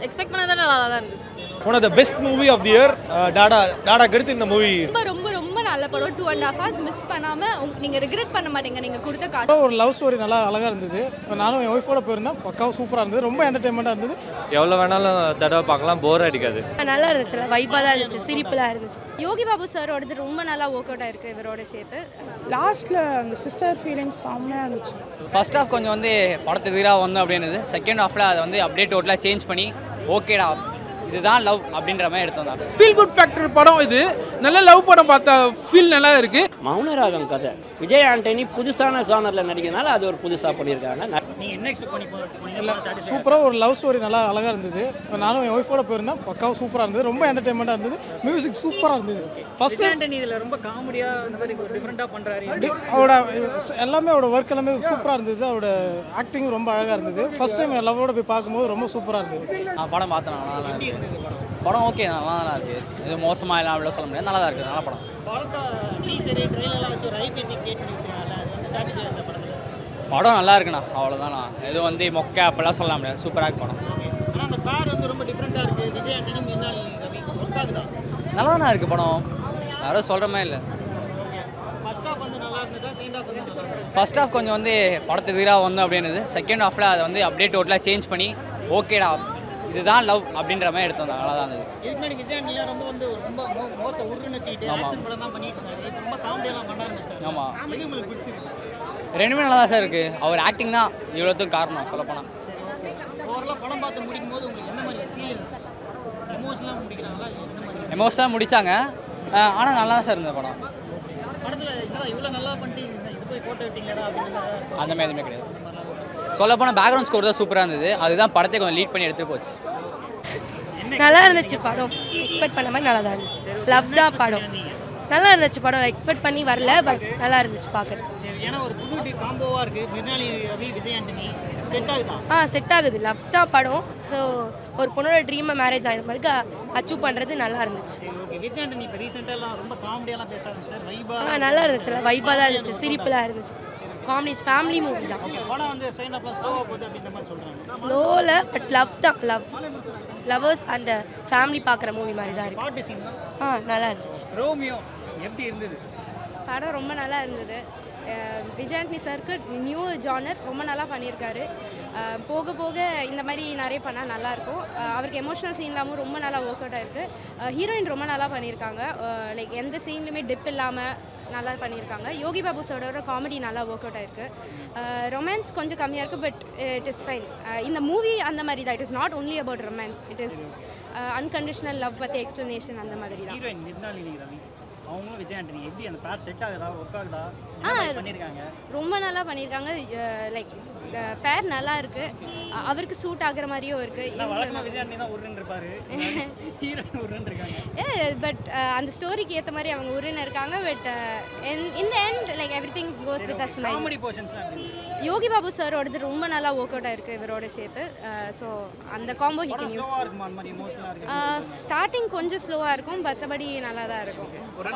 Expect பண்ணதை நல்லா தான் இருந்தது one of the best movie of the year Dada டாடாக்கு அடுத்து இந்த மூவி ரொம்ப ரொம்ப ரொம்ப நல்ல படம் two and half hours miss பண்ணாமல் நீங்கள் ரிக்ரெட் பண்ண மாட்டீங்க நீங்கள் கொடுத்த காசு ஒரு லவ் ஸ்டோரி நல்லா அழகாக இருந்தது இப்போ நானும் என் ஒய்ஃபோட போயிருந்தேன் பக்காவும் சூப்பராக இருந்தது ரொம்ப என்டர்டைன்மெண்ட்டாக இருந்தது எவ்வளோ வேணாலும் தடவை பார்க்கலாம் போர் அடிக்காது நல்லா இருந்துச்சுல வைப்பாக தான் இருந்துச்சு சிரிப்புலாம் இருந்துச்சு யோகி பாபு சாரோடது ரொம்ப நல்லா ஒர்க் அவுட் ஆயிருக்கு இவரோட சேர்த்து லாஸ்ட்டில் அந்த சிஸ்டர் ஃபீலிங்ஸ் செம்மையாக இருந்துச்சு ஃபர்ஸ்ட் ஹாஃப் கொஞ்சம் வந்து படத்துக்கு எதிராக வந்தோம் அப்படின்னுது செகண்ட் ஹாஃபில் அதை வந்து அப்படியே டோட்டலாக சேஞ்ச் பண்ணி ஓகேடா இதுதான் லவ் அப்படின்ற மாதிரி எடுத்து வந்தாங்க ஃபீல் குட் ஃபேக்டர் படம் இது நல்ல லவ் படம் பார்த்தா ஃபீல் நல்லா இருக்கு மௌனராகம் கதை விஜய் ஆண்டனி புதுசான ஜானரில் நடிக்கிறதுனால அது ஒரு புதுசாக பண்ணியிருக்காங்க சூப்பராக ஒரு லவ் ஸ்டோரி நல்லா அழகாக இருந்தது இப்போ நானும் என் ஒய்ஃபோட போயிருந்தேன் பக்காவும் சூப்பராக இருந்தது ரொம்ப என்டர்டைன்மெண்ட்டாக இருந்தது மியூசிக் சூப்பராக இருந்தது ஃபஸ்ட்டு இதில் ரொம்ப காமெடியாக இந்த மாதிரி டிஃப்ரெண்ட்டாக பண்ணுறாரு அவரோட எல்லாமே அவரோட ஒர்க் எல்லாமே சூப்பராக இருந்தது அவரோட ஆக்டிங் ரொம்ப அழகாக இருந்தது ஃபர்ஸ்ட் டைம் என் லவ்வோட போய் பார்க்கும்போது ரொம்ப சூப்பராக இருந்தது நான் படம் பார்த்தேன் நல்லா தான் இருக்கு படம் ஓகே நல்லா தான் இருக்குது இது மோசமாக எல்லாம் அவ்வளோ சொல்ல முடியாது நல்லா தான் இருக்குது நல்ல படம் படத்தை டீசரு ட்ரெயிலெலாம் வச்சு ஒரு ஐபிஎத்தி கிரியேட் பண்ணி விட்டுருக்காங்கல்ல அது வந்து சாட்டிஸ்ஃபை ஆச்சா படத்தில் படம் நல்லா இருக்குண்ணா அவ்வளோதாண்ணா இது வந்து மொக்க அப்பெல்லாம் சொல்ல முடியாது சூப்பராக இருக்கு படம் ஆனால் அந்த பேர் வந்து ரொம்ப டிஃப்ரெண்ட்டாக இருக்குது விஜய் ஆண்டனி மின்னாலி ரவி ஒர்க் ஆகுதா நல்லா தானே இருக்குது படம் யாரும் சொல்கிற மாதிரி இல்லை ஓகே ஃபர்ஸ்ட் ஹாஃப் வந்து நல்லா இருந்ததா செகண்ட் ஹாஃப் வந்து ஃபர்ஸ்ட் ஹாஃப் கொஞ்சம் வந்து படத்துக்கு எதிராக வந்தோம் அப்படின்னுது செகண்ட் ஹாஃபில் அதை வந்து அப்படியே டோட்டலாக சேஞ்ச் பண்ணி ஓகேடா இதுதான் லவ் அப்படின்ற மாதிரி எடுத்து வந்தாங்க நல்லா தான் இருந்தது இதுக்கு முன்னாடி விஜய் ஆண்டனிலாம் ரொம்ப வந்து ரொம்ப மோ மோத்த உருன்னு வச்சுக்கிட்டு ஆக்ஷன் படம் தான் பண்ணிட்டு இருந்தாரு இப்போ ரொம்ப காமெடியெல்லாம் பண்ண ஆரம்பிச்சிட்டாங்க ஆமாம் எது உங்களுக்கு பிடிச்சிருக்கு ரெண்டுமே நல்லா தான் சார் இருக்குது அவர் ஆக்டிங் தான் இவ்வளோத்துக்கும் காரணம் சொல்லப்போனால் சரி ஓகே ஓவரலாக படம் பார்த்து முடிக்கும் போது உங்களுக்கு என்ன மாதிரி ஃபீல் எமோஷனலாக முடிக்கிறாங்களா இல்லை என்ன மாதிரி எமோஷனாக முடித்தாங்க ஆனால் நல்லா தான் சார் இருந்தது படம் படத்தில் இதெல்லாம் இவ்வளோ நல்லா பண்ணிட்டு இது போய் போட்டோ விட்டீங்களா அப்படின்னு அந்த மாதிரி எதுவுமே கிடையாது சொல்லப்போனால் பேக்ரவுண்ட் ஸ்கோர் தான் சூப்பராக இருந்தது அதுதான் படத்தை கொஞ்சம் லீட் பண்ணி எடுத்துகிட்டு போச்சு நல்லா இருந்துச்சு படம் எக்ஸ்பெக்ட் பண்ண மாதிரி நல்லா தான் இருந்துச்சு லவ் தான் படம் நல்லா இருந்துச்சு படம் எக்ஸ்பெக்ட் பண்ணி வரல பட் நல்லா இருந்துச்சு பார்க்கறது சரி ஏன்னா ஒரு புது டி காம்போவாக இருக்குது மிர்னாலி ரவி விஜய் ஆண்டனி செட் ஆகுதா ஆ செட் ஆகுது லவ் தான் படம் ஸோ ஒரு பொண்ணோட ட்ரீமை மேரேஜ் ஆகிற மாதிரி அச்சீவ் பண்ணுறது நல்லா இருந்துச்சு சரி ஓகே விஜய் ஆண்டனி இப்போ ரீசெண்டாலாம் ரொம்ப காமெடியெல்லாம் பேச ஆரம்பிச்சார் வைபா ஆ நல்லா இருந்துச்சுல வைப்பாக தான் இருந்துச்சு சிரிப்புலாம் இருந்துச்சு காமெடி ஃபேமிலி மூவி தான் ஓகே படம் வந்து சைன் அப்லாம் ஸ்லோவாக போகுது அப்படின்ற மாதிரி சொல்கிறாங்க ஸ்லோவில் பட் லவ் தான் லவ் லவர்ஸ் அந்த ஃபேமிலி பார்க்குற மூவி மாதிரி தான் இருக்கு பாட்டு சீன் ஆ நல்லா இருந்துச்சு ரோமியோ எப்படி இருந்தது படம் ரொம்ப நல்லா இருந்தது அஹ் விஜய் ஆண்டனி சருக்கு நியூ ஜானர் ரொம்ப நல்லா பண்ணியிருக்காரு அஹ் போக போக இந்த மாதிரி நிறைய பண்ணால் நல்லாயிருக்கும் அவருக்கு எமோஷனல் சீன்லாமும் ரொம்ப நல்லா ஒர்க் அவுட் ஆயிருக்கு ஹீரோயின் ரொம்ப நல்லா பண்ணியிருக்காங்க லைக் எந்த சீன்லையுமே டிப் இல்லாமல் நல்லா பண்ணியிருக்காங்க யோகி பாபு சாரோட காமெடி நல்லா ஒர்க் அவுட் ஆயிருக்கு ரொமான்ஸ் கொஞ்சம் கம்மியாக இருக்குது பட் இட் இஸ் ஃபைன் இந்த மூவி அந்த மாதிரி தான் it is not only about romance it is unconditional love பற்றி எக்ஸ்ப்ளனேஷன் அந்த மாதிரி தான் ஹீரோயின் மிர்னாலி ரவி அவங்களும் விஜய் ஆண்டனி எப்படி அந்த பேர் செட் ஆகுதா ஒர்க் ஆகுதா ஆ, என்ன மாதிரி பண்ணியிருக்காங்க ரொம்ப நல்லா பண்ணியிருக்காங்க லைக் பேர் நல்லா இருக்கு அ- அவருக்கு சூட் ஆகுற மாதிரியும் இருக்கு நான் வழக்கமாக விஜய் ஆண்டனி தான் உருன்னு இருப்பாரு ஹீரோயின் உருன்னு இருக்காங்க பட் அந்த ஸ்டோரிக்கு ஏற்ற மாதிரி அவங்க உருன்னு இருக்காங்க பட் இந்த end like everything goes with us comedy போர்ஷன்ஸ்லாம் எப்படி யோகி பாபு சாரோடது ரொம்ப நல்லா ஒர்க் அவுட் ஆயிருக்கு இவரோட சேர்த்து ஸோ அந்த காம்போ ஹி படம் கேன் யூஸ் ஸ்லோவாக இருக்குமா அந்த மாதிரி எமோஷனலாக இருக்கு ஸ்டார்டிங் கொஞ்சம் ஸ்லோவாக இருக்கும் மற்றபடி நல்லா தான் இருக்கும்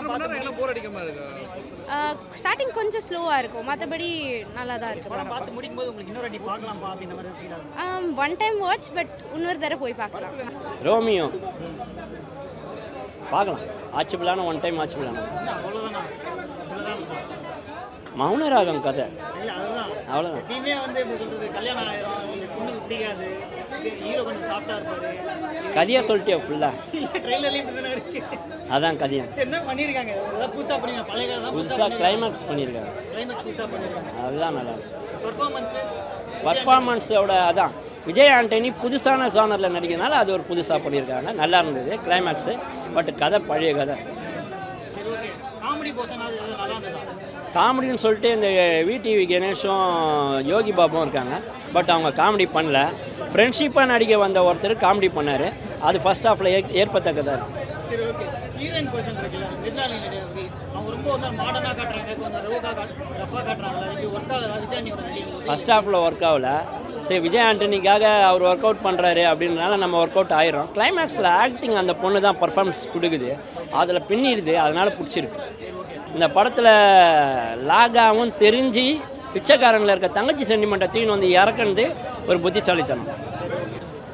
ஸ்டார்டிங் கொஞ்சம் ஸ்லோவாக இருக்கும் மற்றபடி நல்லா தான் இருக்கும் படம் பார்த்து முடிக்கும் போது உங்களுக்கு இன்னொரு வாட்டி பார்க்கலாம்ப்பா அப்படின்ற மாதிரி ஃபீல் ஆகும் ஒன் டைம் வாட்ச் பட் இன்னொரு தடவை போய் பார்க்கலாம் ரோமியோ பார்க்கலாம் ஆச்சுபிளான ஒன் டைம் ஆச்சுபிளான என்ன அவ்வளோதானா இவ்வளோதான் மௌனராகம் கதை இல்லை அதுதான் அவ்வளோதான் எப்பயுமே வந்து எப்படி சொல்கிறது கல்யாணம் ஆயிரும் இல்லை பொண்ணுக்கு பிடிக்காது ஹீரோ கொஞ்சம் சாஃப்டாக இருப்பாரு கதையாக சொல்லிட்டே ஃபுல்லாக இல்லை ட்ரெயிலர்லேயும் இப்படி தானே இருக்கு அதான் கதையா சரி என்ன பண்ணியிருக்காங்க ஏதாவது புதுசாக பண்ணிருக்காங்க பழைய கதை தான் புதுசாக கிளைமேக்ஸ் பண்ணியிருக்காங்க கிளைமேக்ஸ் புதுசாக பண்ணியிருக்காங்க அதுதான் நல்லா இருக்கு பர்ஃபார்மன்ஸு பர்ஃபார்மன்ஸோட அதான் விஜய் ஆண்டனி புதுசான ஜானரில் நடிக்கிறதுனால அது ஒரு புதுசாக பண்ணியிருக்காங்க நல்லா இருந்தது கிளைமேக்ஸு பட் கதை பழைய கதை சரி ஓகே காமெடி போர்ஷன் அது எதாவது நல்லா இருந்ததா காமெடின்னு சொல்லிட்டு இந்த விடிவி கணேஷும் யோகி பாபும் இருக்காங்க பட் அவங்க காமெடி பண்ணல ஃப்ரெண்ட்ஷிப்பாக நடிக்க வந்த ஒருத்தர் காமெடி பண்ணார் அது ஃபர்ஸ்ட் ஹாஃபில் ஏ ஏற்பத்தக்கதாக இருக்கு சரி ஓகே ஹீரோயின் போர்ஷன் இருக்குல்ல மிர்னாலி நடிகை அவங்க ரொம்ப வந்து மாடர்னாக காட்டுறாங்க கொஞ்சம் ரவுகாக காட் ரஃபாக காட்டுறாங்களா இப்படி ஒர்க் ஆகுதா விஜய் ஆண்டனி நடிக்கும் ஃபர்ஸ்ட் ஹாஃபில் ஒர்க் ஆகல சரி விஜய் ஆண்டனிக்காக அவர் ஒர்க் அவுட் பண்ணுறாரு அப்படின்றனால நம்ம ஒர்க் அவுட் ஆயிரும் கிளைமேக்ஸில் ஆக்டிங் அந்த பொண்ணு தான் பர்ஃபார்மன்ஸ் கொடுக்குது அதில் பின்னிடுது அதனால் பிடிச்சிருக்கு இந்த படத்தில் லாகாவும் தெரிஞ்சு பிச்சைக்காரங்களில் இருக்க தங்கச்சி சென்டிமெண்ட்டை தூக்கின்னு வந்து இறக்குனது ஒரு புத்திசாலித்தனம் ஒன்றுமே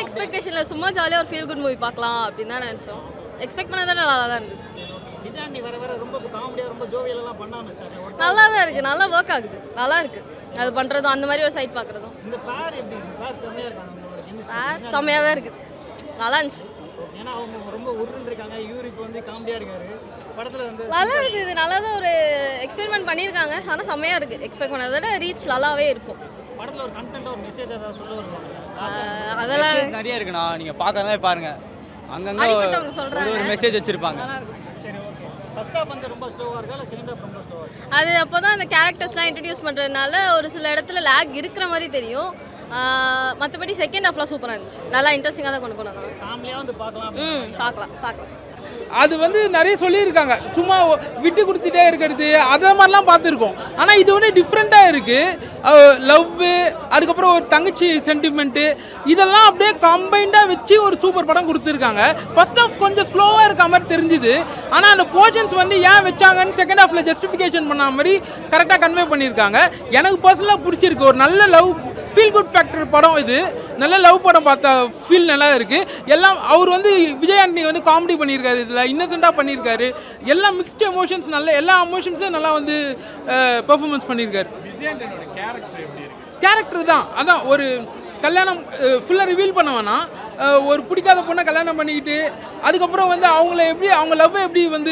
எக்ஸ்பெக்டேஷனில் சும்மா ஜாலியாக ஒரு ஃபீல் குட் மூவி பார்க்கலாம் அப்படின்னு தான் நினச்சோம் எக்ஸ்பெக்ட் பண்ணாத நல்லா தான் இருந்தது விஜய் ஆண்டி வர வர ரொம்ப காமெடியாக ரொம்ப ஜோவியலெல்லாம் பண்ண ஆரம்பிச்சிட்டாங்க நல்லா தான் இருக்குது நல்லா ஒர்க் ஆகுது நல்லா இருக்குது அது பண்ணுறதும் அந்த மாதிரி ஒரு சைட் பார்க்குறதும் இந்த பேர் எப்படி இருக்கு பேர் செம்மையாக இருக்காங்க அவங்களோட chemistry. செம்மையாக தான் இருக்குது நல்லா இருந்துச்சு ஏன்னா அவங்க ரொம்ப உருன்னு இருக்காங்க இவரு இப்போ வந்து காமெடியாக இருக்காரு படத்தில் வந்து நல்லா இருக்குது இது நல்லா தான் ஒரு எக்ஸ்பெரிமெண்ட் பண்ணியிருக்காங்க ஆனால் செம்மையாக இருக்குது எக்ஸ்பெக்ட் பண்ணதை விட ரீச் நல்லாவே இருக்கும் படத்தில் ஒரு கண்டென்ட்டாக ஒரு மெசேஜ் ஏதாவது சொல்ல வருவாங்க ஆஹ் அதெல்லாம் Message நிறைய இருக்குண்ணா நீங்கள் பார்க்கறதே பாருங்க அங்கங்கே அடிபட்டவங்க சொல்றாங்க. ஒரு மெசேஜ் வச்சிருப்பாங்க நல்லா இருக்கும் சரி ஓகே ஃபர்ஸ்ட் ஹாஃப் வந்து ரொம்ப ஸ்லோவாக இருக்கா இல்லை செகண்ட் ஹாஃப் ரொம்ப ஸ்லோவாக இருக்கா அது அப்போ தான் அந்த கேரக்டர்ஸ்லாம் இன்ட்ரடியூஸ் பண்ணுறதுனால ஒரு சில இடத்துல லேக் இருக்கிற மாதிரி தெரியும் மற்றபடி செகண்ட் ஹாஃப்லாம் சூப்பராக இருந்துச்சு நல்லா இன்ட்ரெஸ்டிங்காக தான் கொண்டு போனாங்க ஃபேமிலியாக வந்து பார்க்கலாம் ம் பார்க்கலாம் பார்க்கலாம் அது வந்து நிறைய சொல்லியிருக்காங்க சும்மா ஒ- விட்டு கொடுத்துட்டே இருக்கிறது அதை மாதிரிலாம் பார்த்துருக்கோம் ஆனால் இது வந்து டிஃப்ரெண்ட்டாக இருக்குது லவ்வு அதுக்கப்புறம் ஒரு தங்கச்சி சென்டிமெண்ட்டு இதெல்லாம் அப்படியே கம்பைண்டாக வச்சு ஒரு சூப்பர் படம் கொடுத்துருக்காங்க ஃபர்ஸ்ட் ஆஃப் கொஞ்சம் ஸ்லோவாக இருக்க மாதிரி தெரிஞ்சுது ஆனால் அந்த போர்ஷன்ஸ் வந்து ஏன் வச்சாங்கன்னு செகண்ட் ஹாஃபில் ஜஸ்டிஃபிகேஷன் பண்ண மாதிரி கரெக்டாக கன்வே பண்ணியிருக்காங்க எனக்கு பர்சனலாக பிடிச்சிருக்கு ஒரு நல்ல லவ் ஃபீல் குட் ஃபேக்டர் படம் இது நல்ல லவ் படம் பார்த்த ஃபீல் நல்லா இருக்குது எல்லாம் அவர் வந்து விஜய் ஆண்டனி வந்து காமெடி பண்ணியிருக்காரு இதில் இன்னசென்ட்டாக பண்ணியிருக்காரு எல்லா மிக்ஸ்டு எமோஷன்ஸ் நல்ல எல்லா எமோஷன்ஸும் நல்லா வந்து பெர்ஃபார்மன்ஸ் பண்ணியிருக்காரு கேரக்டர் தான் அதான் ஒரு கல்யாணம் ஃபுல்லாக ரிவீல் பண்ண வேணாம் அஹ், ஒரு பிடிக்காத பொண்ணை கல்யாணம் பண்ணிக்கிட்டு அதுக்கப்புறம் வந்து அவங்கள எப்படி அவங்க லவ்வை எப்படி வந்து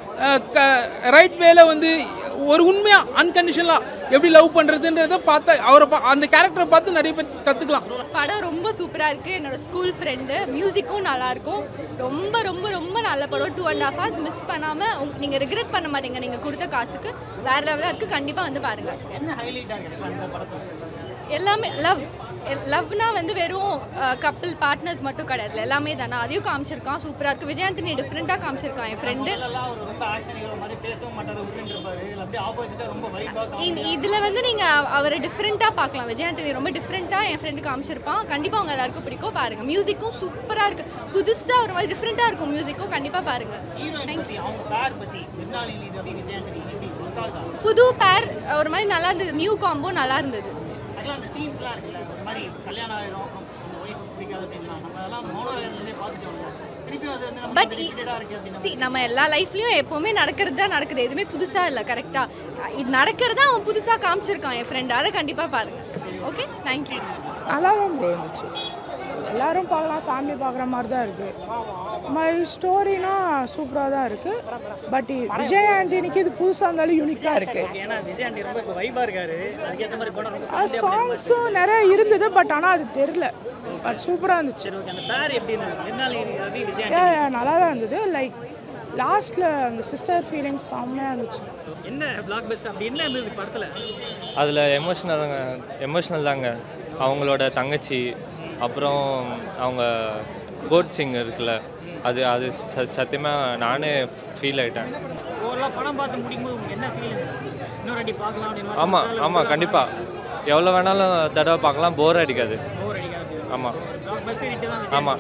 ரைட் வேல வந்து ஒரு உண்மையாக அன்கண்டிஷனலாக எப்படி லவ் பண்ணுறதுன்றத பார்த்தா அவரை பா அந்த கேரக்டரை பார்த்து நிறைய பேர் கற்றுக்கலாம் படம் ரொம்ப சூப்பராக இருக்குது என்னோட ஸ்கூல் ஃப்ரெண்டு மியூசிக்கும் நல்லாயிருக்கும் ரொம்ப ரொம்ப ரொம்ப நல்ல படம் two and half hours miss பண்ணாமல் நீங்கள் ரிக்ரெட் பண்ண மாட்டீங்க நீங்கள் கொடுத்த காசுக்கு வேறு லெவலாக இருக்குது கண்டிப்பாக வந்து பாருங்கள் என்ன ஹைலைட்டாக இருக்கு அந்த படத்தில் எல்லாமே லவ் லவ்னா வந்து வெறும் கப்பிள் பார்ட்னர்ஸ் மட்டும் கிடையாது எல்லாமே தானே அதையும் காமிச்சிருக்கான் சூப்பராக இருக்குது விஜயாண்டனி டிஃப்ரெண்ட்டாக காமிச்சிருக்கான் என் ஃப்ரெண்டு எல்லாம் அவர் ரொம்ப ஆக்ஷன் ஹீரோ மாதிரி பேசவும் மாட்டாரு உருன்னு இருப்பாரு இதுல அப்படியே ஆப்போசிட்டாக ரொம்ப வைபாக இதில் வந்து நீங்கள் அவரை டிஃப்ரெண்ட்டாக பார்க்கலாம் விஜயாண்டனி ரொம்ப டிஃப்ரெண்ட்டாக என் ஃப்ரெண்டு காமிச்சிருப்பான் கண்டிப்பாக அவங்க எல்லாருக்கும் பிடிக்கும் பாருங்கள் மியூசிக்கும் சூப்பராக இருக்குது புதுசாக ஒரு மாதிரி டிஃப்ரெண்ட்டாக இருக்கும் மியூசிக்கும் கண்டிப்பாக பாருங்கள் ஹீரோயின் பற்றி அவங்க பேர் பற்றி மிர்னாலினி ரவி விஜயாண்டனி எப்படி ஒர்க்காகுதா புது பேர் ஒரு மாதிரி நல்லா இருந்தது நியூ காம்போ நல்லா இருந்தது அதெல்லாம் அந்த சீன்ஸ்லாம் இருக்குல்ல ஒரு மாதிரி கல்யாணம் ஆயிரும் அப்புறம் அந்த ஒய்ஃப் பிடிக்காது அப்படின்லாம் நம்ம அதெல்லாம் மோனோரேலே பார்த்துட்டு வந்தோம் திருப்பி அது வந்து நம்ம பட் ரிப்பீட்டடாக இருக்குது அப்படின்னா சி நம்ம எல்லா லைஃப்லயும் எப்பவுமே நடக்கிறது தான் நடக்குது எதுவுமே புதுசா இல்லை கரெக்டா இது நடக்கிறதா அவன் புதுசா காமிச்சிருக்கான் என் ஃப்ரெண்ட் அதை கண்டிப்பா பாருங்க ஓகே தேங்க்யூ நல்லா தான் ப்ரோ இருந்துச்சு எல்லாரும் பார்க்கலாம் ஃபேமிலி பார்க்குற மாதிரி தான் இருக்குது மை ஸ்டோரினா சூப்பராக தான் இருக்குது பட் விஜய் ஆண்டனிக்கு இது புதுசாக இருந்தாலும் யூனிக்காக இருக்குது ஏன்னா விஜயாண்டி ரொம்ப இப்போ வைபாக இருக்காரு அதுக்கேற்ற மாதிரி படம் ரொம்ப சாங்ஸும் நிறைய இருந்தது பட் ஆனால் அது தெரில பட் சூப்பராக இருந்துச்சு ஓகே அந்த பேர் எப்படி இருந்தது மிர்னாலினி ரவி விஜயாண்டி Yeah, yeah, நல்லா தான் இருந்தது லைக் லாஸ்ட்டில் அந்த சிஸ்டர் ஃபீலிங்ஸ் செம்மையாக இருந்துச்சு என்ன பிளாக் பெஸ்ட் அப்படி என்ன இருந்தது படத்தில் அதில் எமோஷனல் எமோஷ்னல் தாங்க அவங்களோட தங்கச்சி அப்புறம் அவங்க கோட் சிங் இருக்குல்ல அது அது ச சத்தியமாக நானே ஃபீல் ஆயிட்டேன் ஓவரலாக படம் பார்த்து முடிக்கும்போது உங்களுக்கு என்ன ஃபீலிங் இன்னொரு அடி பார்க்கலாம் அப்படின்னு ஆமாம் ஆமாம் கண்டிப்பாக எவ்வளோ வேணாலும் தடவை பார்க்கலாம் போர் அடிக்காது போர் அடிக்காது ஆமாம் பிளாக் பெஸ்ட் ஹிட் தான் ஆமாம்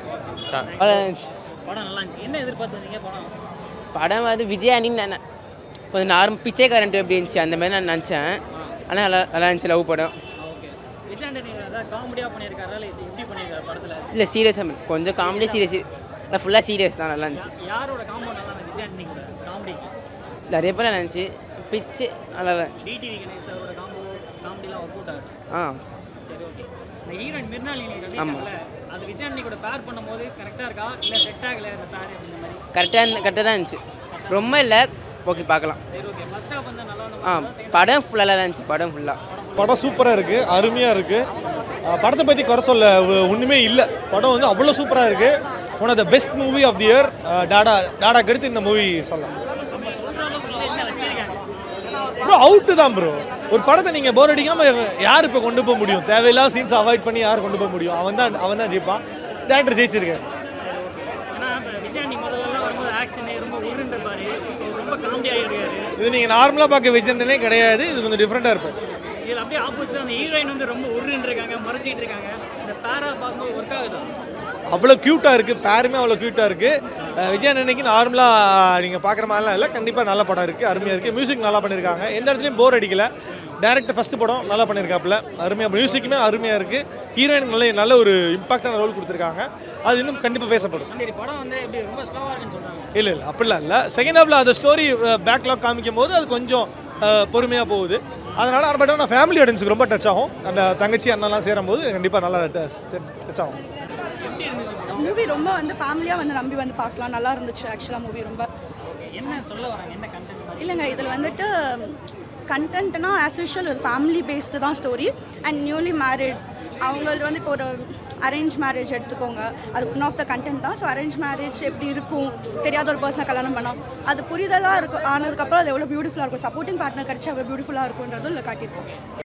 சா படம் நல்லா இருந்துச்சு என்ன எதிர்பார்த்து வந்தீங்க படம் படம் வந்து விஜயானின்னு நான் கொஞ்சம் நார்மல் பிச்சைக்காரன்ட்டு எப்படி இருந்துச்சு அந்த மாதிரி நான் நினச்சேன் ஆனால் நல்லா நல்லா இருந்துச்சு லவ் படம் ஓகே விஜயாண்டி அதான் காமெடியாக பண்ணியிருக்காரு இல்லை இது எப்படி பண்ணியிருக்காரு படத்தில் இல்லை சீரியஸாக கொஞ்சம் காமெடி சீரியஸ் ஆனால் ஃபுல்லாக சீரியஸ் தான் நல்லா இருந்துச்சு யாரோட காம்போ நல்லா இருந்தது விஜயாண்டி கூட காமெடி நிறைய பேர் நல்லா இருந்துச்சு பிச்சு நல்லா தான் இருந்துச்சு. டிடிவி கணேஷ் அவரோட காம்போ காமெடிலாம் ஒர்க் அவுட் ஆகுது ஆ சரி ஓகே இந்த ஹீரோயின் மிர்னாலினி ரவி ஆமா. இருக்காங்கல்ல, அது விஜயாண்டி கூட பேர் பண்ணும்போது கரெக்டாக இருக்கா இல்லை செட் ஆகலை அந்த பேர் இந்த மாதிரி கரெக்டாக கரெக்டாக தான் இருந்துச்சு ரொம்ப இல்லை ஓகே பார்க்கலாம் சரி ஓகே ஃபர்ஸ்ட் ஹாஃப் வந்து நல்லா இருந்த ஆ படம் ஃபுல்லாக தான் இருந்துச்சு படம் ஃபுல்லாக படம் சூப்பராக இருக்குது அருமையாக இருக்குது படத்தை பற்றி குறை சொல்ல ஒ- ஒண்ணுமே இல்லை படம் வந்து அவ்வளோ சூப்பராக இருக்குது one of the best movie of the year டாடா டாடா கடுத்து இந்த மூவி சொல்லலாம் ப்ரோ அவுட்டு தான் ப்ரோ ஒரு படத்தை நீங்கள் போர் அடிக்காமல் யார் இப்போ கொண்டு போக முடியும் தேவையில்லாத சீன்ஸ் அவாய்ட் பண்ணி யார் கொண்டு போக முடியும் அவன் தான் அவன் தான் ஜெயிப்பான் டேரக்டர் ஜெயிச்சிருக்காரு ஏன்னா இப்போ விஜயாண்டி முதல்லலாம் வரும்போது ஆக்ஷனு ரொம்ப உருன்னு இருப்பாரு இப்போ ரொம்ப காமெடியாக இருக்காரு இது நீங்கள் நார்மலாக பார்க்க விஜயண்டனே கிடையாது இது கொஞ்சம் டிஃப்ரெண்ட்டாக இருப்பார் இதில் அப்படியே ஆப்போசிட்டாக அந்த ஹீரோயின் வந்து ரொம்ப உருன்னு இருக்காங்க மறைச்சிட்டு இருக்காங்க இந்த பேரா பார்க்கும்போது ஒர்க் ஆகுது அவ்வளோ க்யூட்டாக இருக்குது பேருமே அவ்வளோ க்யூட்டாக இருக்குது விஜய் அன்னைக்கு நார்மலாக நீங்கள் பார்க்குற மாதிரிலாம் இல்லை கண்டிப்பாக நல்ல படம் இருக்குது அருமையாக இருக்குது மியூசிக் நல்லா பண்ணியிருக்காங்க எந்த இடத்துலையும் போர் அடிக்கல டேரக்டர் ஃபஸ்ட்டு படம் நல்லா பண்ணியிருக்காப்புல அருமையாக மியூசிக்குமே அருமையாக இருக்குது ஹீரோயின் நல்ல நல்ல ஒரு இம்பாக்டான ரோல் கொடுத்துருக்காங்க அது இன்னும் கண்டிப்பாக பேசப்படும் சரி படம் வந்து எப்படி ரொம்ப ஸ்லோவாக இருக்குன்னு சொல்கிறாங்க இல்லை இல்லை அப்படிலாம் இல்லை செகண்ட் ஹாஃபில் அந்த ஸ்டோரி பேக்லாக் காமிக்கும் போது அது கொஞ்சம் பொறுமையாக போகுது அதனால் பட் ஆனால் ஃபேமிலி ஆடியன்ஸுக்கு ரொம்ப டச் ஆகும் அந்த தங்கச்சி அண்ணெல்லாம் சேரும்போது கண்டிப்பாக நல்லா டச் ஆகும் மூவி ரொம்ப வந்து ஃபேமிலியாக வந்து நம்பி வந்து பார்க்கலாம் நல்லா இருந்துச்சு ஆக்சுவலாக மூவி ரொம்ப என்ன சொல்ல வராங்க என்ன கண்டென்ட் இல்லைங்க இதில் வந்துட்டு கண்டென்ட்னா ஆஸ் யூஷுவல் ஒரு ஃபேமிலி பேஸ்டு தான் ஸ்டோரி அண்ட் நியூலி மேரிட் அவங்களது வந்து இப்போ ஒரு அரேஞ்ச் மேரேஜ் எடுத்துக்கோங்க அது ஒன் ஆஃப் த கண்டென்ட் தான் ஸோ அரேஞ்ச் மேரேஜ் எப்படி இருக்கும் தெரியாத ஒரு பர்சனை கல்யாணம் பண்ணோம் அது புரிதலாக இருக்கும் ஆனதுக்கப்புறம் அது எவ்வளோ பியூட்டிஃபுல்லாக இருக்கும் சப்போர்ட்டிங் பார்ட்னர் கிடச்சி அவ்வளோ பியூட்டிஃபுல்லாக இருக்குன்றதும் இல்லை காட்டியிருக்கோம்